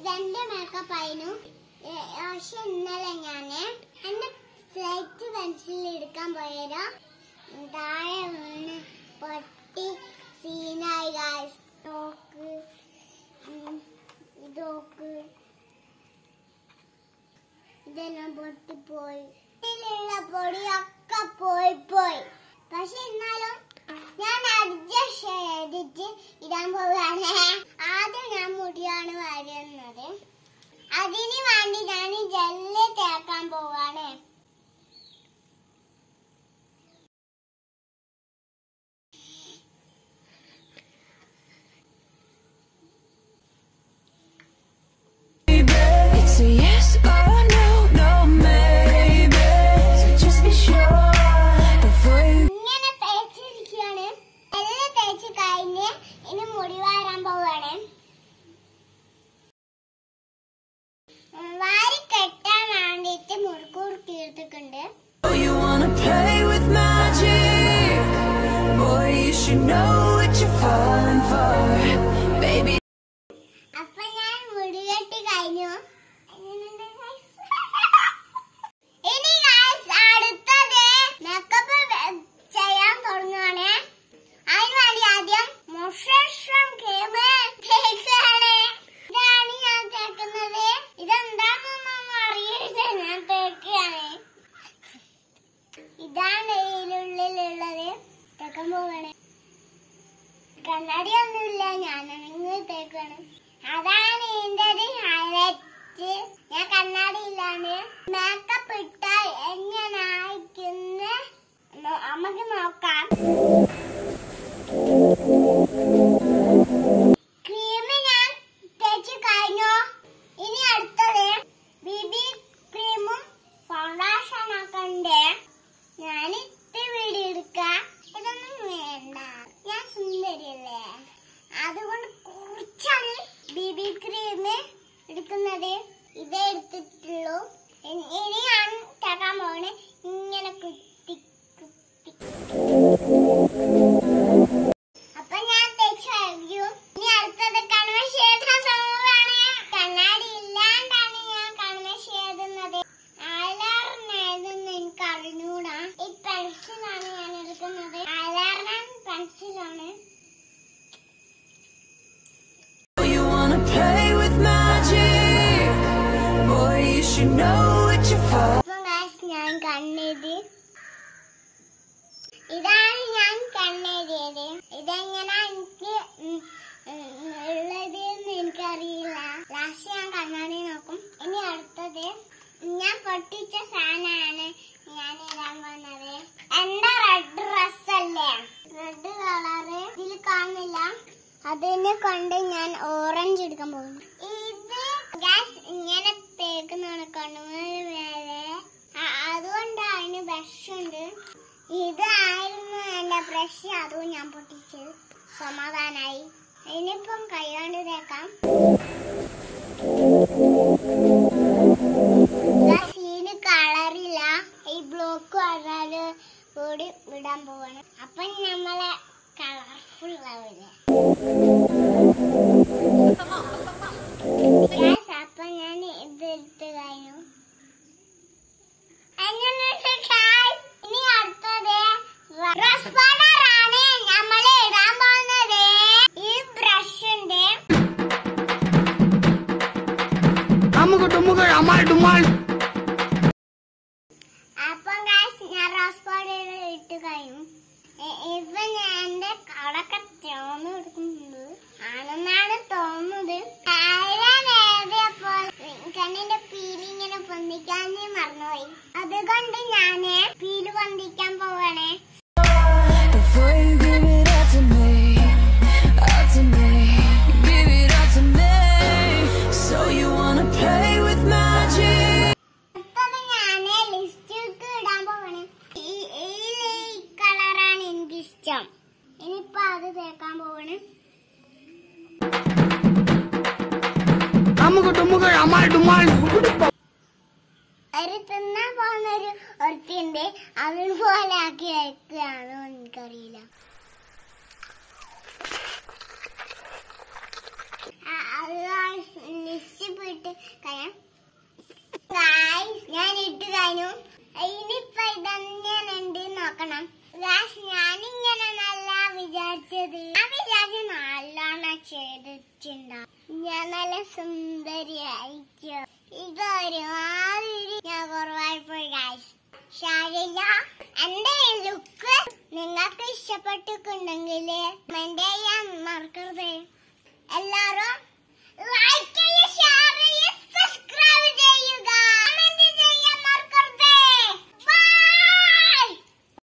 ഇതെന്റെ മേക്കപ്പ് ആയിരുന്നു ഏ, പക്ഷെ ഇന്നലെ ഞാന് എന്റെ സ്ലേറ്റ് പെൻസിൽ എടുക്കാൻ പോയതോ താഴെ വീണ് പൊട്ടി സീനായി ഗായ്സ് നോക്ക് ഉം, ഇത് നോക്ക് ഇതെല്ലാം പൊട്ടിപ്പോയി ഇതിലുള്ള പൊടിയൊക്കെ പോയി പോയി പക്ഷെ എന്നാലും ഞാൻ അഡ്ജസ്റ്റ് ചെയ്തിട്ട് ഇടാൻ പോവുകയാണ് ആദ്യം ഞാൻ മുടിയാണ് വരുന്നത് അതിന് വേണ്ടി ഞാൻ ജെല്ല് തേക്കാൻ പോവാണ് It's a yes or no, no maybe. So just be sure before you ഇങ്ങനെ തേച്ചിരിക്കുകയാണ് എല്ലാം തേച്ച് കഴിഞ്ഞ് ഇനി മുടി വാരാൻ പോവാണ് ഉം, വാരി കെട്ടാൻ വേണ്ടിയിട്ട് മുറുക്കൂർ തീർത്തിട്ടുണ്ട് know you wanna play with magic. Boy, you should know what you're falling for, baby. അപ്പൊ ഞാൻ മുടി കെട്ടി കഴിഞ്ഞു എങ്ങനെയുണ്ട് guys? ഇനി guys അടുത്തത് മേക്കപ്പ് ചെയ്യാൻ തുടങ്ങുകയാണ് അതിന് വേണ്ടി ആദ്യം മോശം ക്രീം തേക്കാണ് ഇതാണ് ഞാൻ തേക്കുന്നത് ഇതെന്താണെന്നൊന്നും അറിയില്ല ഞാൻ തേക്കുകയാണ് ഇതാണ് ഇതിനുള്ളിലുള്ളത് തേക്കാൻ പോവാണ് കണ്ണാടിയൊന്നുമില്ല ഞാനാണെങ്കിൽ തേക്കാണ് അതാണ് ഇതിന്റെ ഒരു ഹൈലൈറ്റ് ഞാൻ കണ്ണാടി ഇല്ലാണ്ട് മേക്കപ്പ് ഇട്ടാൽ എങ്ങനായിരിക്കുന്ന നമുക്ക് നോക്കാം ക്രീം ഞാൻ തേച്ച് കഴിഞ്ഞു ഇനി അടുത്തത് ബിബി ക്രീമും ഫൗണ്ടേഷൻ ഒക്കെ ഉണ്ട് ഞാൻ ഇട്ട് വീഡിയോ എടുക്കാം ഇതൊന്നും വേണ്ട ഞാൻ സുന്ദരിയല്ലേ അതുകൊണ്ട് കുറച്ചാണ് ബിബി ക്രീം എടുക്കുന്നത് ഇതേ എടുത്തിട്ടുള്ളൂ ഇനി ഇനി ഞാൻ തേക്കാൻ പോണ് ഇങ്ങനെ കുത്തി കുത്തി അപ്പൊ ഞാൻ തേച്ച് കഴിഞ്ഞു ഇനി അടുത്തത് കൺവെൻസ് ചെയ്യുന്ന സംഭവമാണ് കണ്ണാടി ഇല്ലാണ്ടാണ് ഞാൻ കൺവെൻസ് ചെയ്യുന്നത് ആലാറിനായതെന്ന് എനിക്ക് അറിഞ്ഞൂടാ ഈ പെൻസിലാണ് ഞാൻ എടുക്കുന്നത് ആലാറിനാൻ പെൻസിലാണ് You wanna play with magic. Boy, you should know what you're falling അപ്പൊ guys ഞാൻ കണ്ണെഴുതി ഇതാണ് ഞാൻ കണ്ണെഴുതിയത് ഇതെങ്ങനെ എനിക്ക് ഉം, ഉം, ഉള്ളത് എന്ന് എനിക്കറിയില്ല ലാസ്റ്റ് ഞാൻ കണ്ണാടി നോക്കും ഇനി അടുത്തത് ഞാൻ പൊട്ടിച്ച സാധനമാണ് ഞാൻ ഇടാൻ പോകുന്നത് എന്റെ റെഡ് ഡ്രസ് അല്ലേ റെഡ് കളറ് ഇതിൽ കാണുന്നില്ല അതിനെ കൊണ്ട് ഞാൻ ഓറഞ്ച് എടുക്കാൻ പോകുന്നു ഇത് ഗ്യാസ് ഇങ്ങനെ തേക്കുന്നതാണ് കണ്ണുമൂന്ന് മേലെ അ- അതുകൊണ്ട് അതിന് ബ്രഷ് ഉണ്ട് ഇതായിരുന്നു എന്റെ ബ്രഷ് അതും ഞാൻ പൊട്ടിച്ചത് സമാധാനായി ഇനിയിപ്പം കൈകൊണ്ട് തേക്കാം സീന് കളറില്ല ഈ ബ്ലോക്ക് വരാല് കൂടി വിടാൻ പോവാണ് അപ്പൊ നമ്മളെ കളർഫുൾ ആവില്ലേ Guys, അപ്പൊ ഞാൻ ഇത് എടുത്ത് കഴിഞ്ഞു എങ്ങനെയുണ്ട് guys? ഇനി അടുത്തത് റോസ് പൗഡർ ആണ് നമ്മൾ ഇടാൻ പോകുന്നത് ഈ ബ്രഷ് ഉണ്ട് അമുക്ക് ടുമുക്ക് അമാൾ ഡുമാൾ അപ്പം ഗായ്സ് ഞാൻ റോസ് പൗഡർ ഇട്ട് കഴിയും ഇ- ഇപ്പൊ ഞാൻ എന്റെ കളൊക്കെ തോന്നു കൊടുക്കുന്നുണ്ട് ആണെന്നാണ് തോന്നുന്നത് എഴുതിയപ്പോൾ കണ്ണിന്റെ പീല് ഇങ്ങനെ പൊന്തിക്കാൻ മറന്നുപോയി അതുകൊണ്ട് ഞാന് പീല് പൊന്തിക്കാൻ പോവാണേ Before you give it up to me, up to me, give it up to me. So you wanna play with magic? അടുത്തത് ഞാന് ലിപ്സ്റ്റിക് ഇടാൻ പോവാണ് ഈ ഈ കളറാണ് എനിക്ക് ഇഷ്ടം ഇനിയിപ്പൊ അത് തേക്കാൻ പോവാണ് അമുക്ക് ടുമുക്ക് അമാൾ ഡുമാൾ ഒരു തിന്നാൻ പോകുന്ന ഒരു ഒരുത്തിണ്ട് അതുപോലെ ആക്കി വെക്കുകയാണോ എനിക്കറിയില്ല ആ, അത് ലിസ്റ്റ് ഇട്ട് കഴിയാം ഗായ്സ് ഞാൻ ഇട്ട് കഴിഞ്ഞു ഇനിയിപ്പൊ ഇതെങ്ങനെയുണ്ട് നോക്കണം ഗായ്സ് ഞാനിങ്ങനെ നല്ല വിചാരിച്ചത് ഞാൻ വിചാരിച്ചു നല്ലോണം ചെയ്തിട്ടുണ്ടാവും ഞാൻ നല്ല സുന്ദരിയായിക്കോ ഇതൊരു മാതിരി ഞാൻ കുറവായി പോയി ഗായ്സ് ശാരില്ല എന്റെ ഈ ലുക്ക് നിങ്ങൾക്ക് ഇഷ്ടപ്പെട്ടിട്ടുണ്ടെങ്കിൽ കമന്റ് ചെയ്യാൻ മറക്കരുത് എല്ലാരും